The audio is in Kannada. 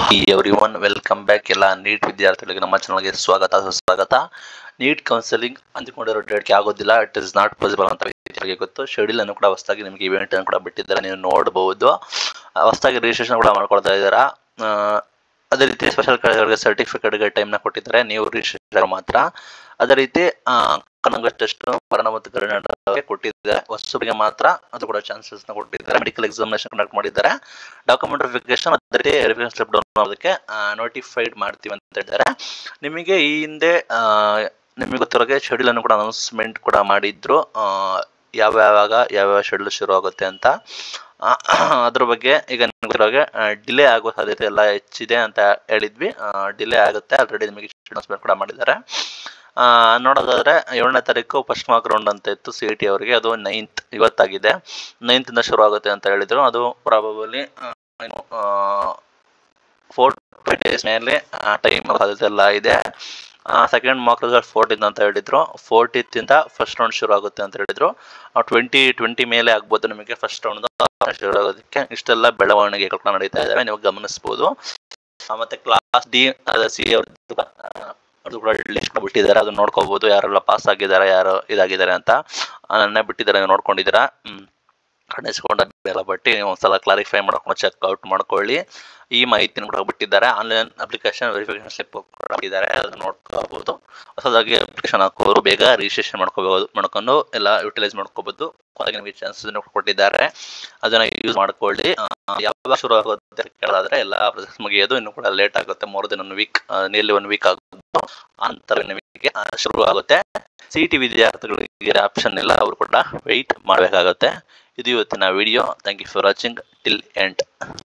ಎವ್ರಿ ಒನ್ ವೆಲ್ಕಮ್ ಬ್ಯಾಕ್ ಎಲ್ಲ ನೀಟ್ ವಿದ್ಯಾರ್ಥಿಗಳಿಗೆ ನಮ್ಮ ಚಾನಲ್ಗೆ ಸ್ವಾಗತ ಸುಸ್ವಾಗತ ನೀಟ್ ಕೌನ್ಸಿಲಿಂಗ್ ಅಂದುಕೊಂಡಿರೋ ಡೇಟ್ಗೆ ಆಗೋದಿಲ್ಲ ಇಟ್ ಇಸ್ ನಾಟ್ ಪಾಸಿಬಲ್ ಅಂತ ವಿದ್ಯಾರ್ಥಿಗಳಿಗೆ ಗೊತ್ತು ಶೆಡ್ಯೂಲ್ ಅನ್ನು ಕೂಡ ಹೊಸದಾಗಿ ನಿಮಗೆ ಇವೆಂಟ್ ಅನ್ನು ಕೂಡ ಬಿಟ್ಟಿದ್ದಾರೆ ನೀವು ನೋಡಬಹುದು ಹೊಸದಾಗಿ ರಿಜಿಸ್ಟ್ರೇಷನ್ ಕೂಡ ಮಾಡ್ಕೊಳ್ತಾ ಇದ್ದೀರಾ ಆ, ಅದೇ ರೀತಿ ಸ್ಪೆಷಲ್ ಕಾರ್ಡ್ಗಳಿಗೆ ಸರ್ಟಿಫಿಕೇಟ್ಗೆ ಟೈಮ್ನ ಕೊಟ್ಟಿದ್ದಾರೆ ನೀವು ರಿಜಿಸ್ಟ್ರೇಷನ್ ಮಾತ್ರ ಅದೇ ರೀತಿ ಕನ್ನಡ ಟೆಸ್ಟ್ ಕನ್ನಡ ಮತ್ತು ಕರ್ನಾಟಕ ಕೊಟ್ಟಿದ್ದಾರೆ ಹೊಸಬರಿಗೆ ಮಾತ್ರ ಅದು ಕೂಡ ಚಾನ್ಸಸ್ ನ ಕೊಟ್ಟಿದ್ದಾರೆ ಮೆಡಿಕಲ್ ಎಕ್ಸಾಮಿನೇಷನ್ ಕಂಡಕ್ಟ್ ಮಾಡಿದ್ದಾರೆ ಡಾಕ್ಯುಮೆಂಟ್ ವೆರಿಫಿಕೇಶನ್ ಅದೇ ರೀತಿ ವೆರಿಫಿಕೇಶನ್ ಸ್ಲಿಪ್ ಡೌನ್ ಮಾಡೋದಕ್ಕೆ ನೋಟಿಫೈಡ್ ಮಾಡ್ತೀವಿ ಅಂತ ಹೇಳಿದ್ದಾರೆ ನಿಮಗೆ ಈ ಹಿಂದೆ ಆ, ನಿಮಗೆ ಗೊತ್ತಿರೋಗೆ ಶೆಡ್ಯೂಲ್ ಅನ್ನು ಕೂಡ ಅನೌನ್ಸ್ಮೆಂಟ್ ಕೂಡ ಮಾಡಿದ್ರು ಆ, ಯಾವ್ಯಾವಾಗ ಯಾವ್ಯಾವ ಶೆಡ್ಯೂಲ್ ಶುರು ಆಗುತ್ತೆ ಅಂತ ಆ, ಅದ್ರ ಬಗ್ಗೆ ಈಗ ನಿಮ್ಗೆ ಗೊತ್ತಿರೋಗೆ ಡಿಲೇ ಆಗೋ ಸಾಧ್ಯತೆ ಎಲ್ಲ ಹೆಚ್ಚಿದೆ ಅಂತ ಹೇಳಿದ್ವಿ ಡಿಲೇ ಆಗುತ್ತೆ ಆಲ್ರೆಡಿ ನಿಮಗೆ ಅನೌನ್ಸ್ಮೆಂಟ್ ಕೂಡ ಮಾಡಿದ್ದಾರೆ ಆ, ನೋಡೋದಾದ್ರೆ ಏಳನೇ ತಾರೀಕು ಫಸ್ಟ್ ಮಾರ್ಕ್ ರೌಂಡ್ ಅಂತ ಇತ್ತು ಸಿ ಟಿ ಅವರಿಗೆ ಅದು ನೈನ್ತ್ ಇವತ್ತಾಗಿದೆ ನೈನ್ತ್ ಇಂದ ಶುರು ಆಗುತ್ತೆ ಅಂತ ಹೇಳಿದ್ರು ಅದು ಪ್ರಾಬಬಲಿ ಏನು ಫೋರ್ ಡೇಸ್ ಮೇಲೆ ಟೈಮ್ ಸಾಧ್ಯತೆ ಎಲ್ಲ ಇದೆ ಸೆಕೆಂಡ್ ಮಾರ್ಕ್ ರಿಸಲ್ಟ್ ಫೋರ್ಟೀನ್ ಅಂತ ಹೇಳಿದ್ರು ಫೋರ್ಟೀತ್ ಇಂದ ಫಸ್ಟ್ ರೌಂಡ್ ಶುರು ಆಗುತ್ತೆ ಅಂತ ಹೇಳಿದ್ರು ಟ್ವೆಂಟಿ ಟ್ವೆಂಟಿ ಮೇಲೆ ಆಗ್ಬೋದು ನಿಮಗೆ ಫಸ್ಟ್ ರೌಂಡ್ ಶುರು ಆಗೋದಕ್ಕೆ ಇಷ್ಟೆಲ್ಲ ಬೆಳವಣಿಗೆಗಳು ಕೂಡ ನಡೀತಾ ಇದ್ದಾವೆ ನೀವು ಗಮನಿಸಬಹುದು ಆ, ಮತ್ತೆ ಕ್ಲಾಸ್ ಡಿ ಸಿ ಅವ್ರದ್ದು ಅದು ಕೂಡ ಲಿಸ್ಟ್ ಬಿಟ್ಟಿದ್ದಾರೆ ಅದನ್ನ ನೋಡ್ಕೋಬಹುದು ಯಾರೆಲ್ಲ ಪಾಸ್ ಆಗಿದ್ದಾರೆ ಯಾರು ಇದಾಗಿದ್ದಾರೆ ಅಂತ ನನ್ನ ಬಿಟ್ಟಿದ್ದಾರೆ ನೀವು ನೋಡ್ಕೊಂಡಿದ್ದೀರಾ ಹ್ಮ್ ಕಾಣಿಸ್ಕೊಂಡ ಬೆಲ್ಲ ಬಟ್ಟಿ ನೀವು ಒಂದ್ಸಲ ಕ್ಲಾರಿಫೈ ಮಾಡ್ಕೊಂಡು ಚೆಕ್ ಔಟ್ ಮಾಡ್ಕೊಳ್ಳಿ ಈ ಮಾಹಿತಿನ ಕೂಡ ಬಿಟ್ಟಿದ್ದಾರೆ ಆನ್ಲೈನ್ ಅಪ್ಲಿಕೇಶನ್ ವೆರಿಫಿಕೇಶನ್ ಸ್ಲಿಪ್ ಕೂಡ ಬಿಟ್ಟಿದ್ದಾರೆ ಅದನ್ನ ನೋಡ್ಕೋಬಹುದು ಹೊಸದಾಗಿ ಅಪ್ಲಿಕೇಶನ್ ಹಾಕೋರು ಬೇಗ ರಿಜಿಸ್ಟ್ರೇಷನ್ ಮಾಡ್ಕೋಬಹುದು ಮಾಡ್ಕೊಂಡು ಎಲ್ಲ ಯುಟಿಲೈಸ್ ಮಾಡ್ಕೋಬಹುದು ಕೊನೆಗೆ ನಿಮಗೆ ಚಾನ್ಸಸ್ ಕೊಟ್ಟಿದ್ದಾರೆ ಅದನ್ನ ಯೂಸ್ ಮಾಡ್ಕೊಳ್ಳಿ ಆ, ಯಾವಾಗ ಶುರು ಆಗುತ್ತೆ ಅಂತ ಕೇಳೋದಾದ್ರೆ ಎಲ್ಲ ಪ್ರೊಸೆಸ್ ಮುಗಿಯೋದು ಇನ್ನು ಕೂಡ ಲೇಟ್ ಆಗುತ್ತೆ more than one week nearly one week ಆಗುತ್ತೆ ನಂತರ ನಿಮಗೆ ಆ, ಶುರು ಆಗುತ್ತೆ ಸಿ ಟಿ ವಿದ್ಯಾರ್ಥಿಗಳಿಗೆ ಆಪ್ಷನ್ ಇಲ್ಲ ಅವರು ಕೂಡ ವೆಯ್ಟ್ ಮಾಡಬೇಕಾಗುತ್ತೆ ಇದು ಇವತ್ತಿನ video thank you for watching till end